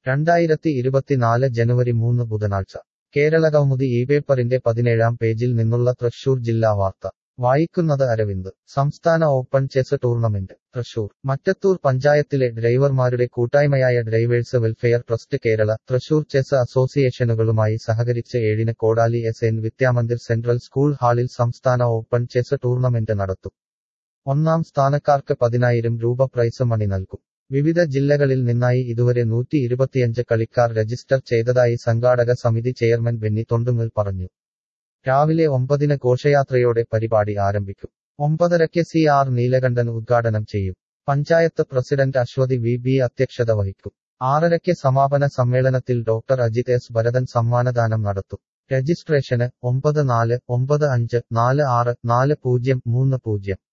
രണ്ടായിരത്തി ഇരുപത്തിനാല് ജനുവരി മൂന്ന് ബുധനാഴ്ച കേരളകൗമുദി ഈ പേപ്പറിന്റെ പതിനേഴാം പേജിൽ നിന്നുള്ള തൃശൂർ ജില്ലാ വാർത്ത വായിക്കുന്നത് അരവിന്ദ് സംസ്ഥാന open chess tournament Thrissur Mattathur പഞ്ചായത്തിലെ ഡ്രൈവർമാരുടെ കൂട്ടായ്മയായ drivers welfare trust Kerala Thrissur chess അസോസിയേഷനുകളുമായി സഹകരിച്ച് ഏഴിന് Kodali S N Vidyamandir central school ഹാളിൽ സംസ്ഥാന ഓപ്പൺ ചെസ് ടൂർണമെന്റ് നടത്തും ഒന്നാം സ്ഥാനക്കാർക്ക് പതിനായിരം രൂപ പ്രൈസ് മണി നൽകും വിവിധ ജില്ലകളിൽ നിന്നായി ഇതുവരെ നൂറ്റി ഇരുപത്തിയഞ്ച് കളിക്കാർ രജിസ്റ്റർ ചെയ്തതായി സംഘാടക സമിതി ചെയർമാൻ ബെന്നി തൊണ്ടുങ്ങൽ പറഞ്ഞു രാവിലെ ഒമ്പതിന് ഘോഷയാത്രയോടെ പരിപാടി ആരംഭിക്കും ഒമ്പതരയ്ക്ക് സി ആർ നീലകണ്ഠൻ ഉദ്ഘാടനം ചെയ്യും panchayat president Aswathy V B അധ്യക്ഷത വഹിക്കും ആറരയ്ക്ക് സമാപന സമ്മേളനത്തിൽ ഡോക്ടർ അജിത് എസ് ഭരതൻ സമ്മാനദാനം നടത്തും രജിസ്ട്രേഷന് ഒമ്പത് നാല് ഒമ്പത് അഞ്ച് നാല് ആറ് നാല് പൂജ്യം മൂന്ന് പൂജ്യം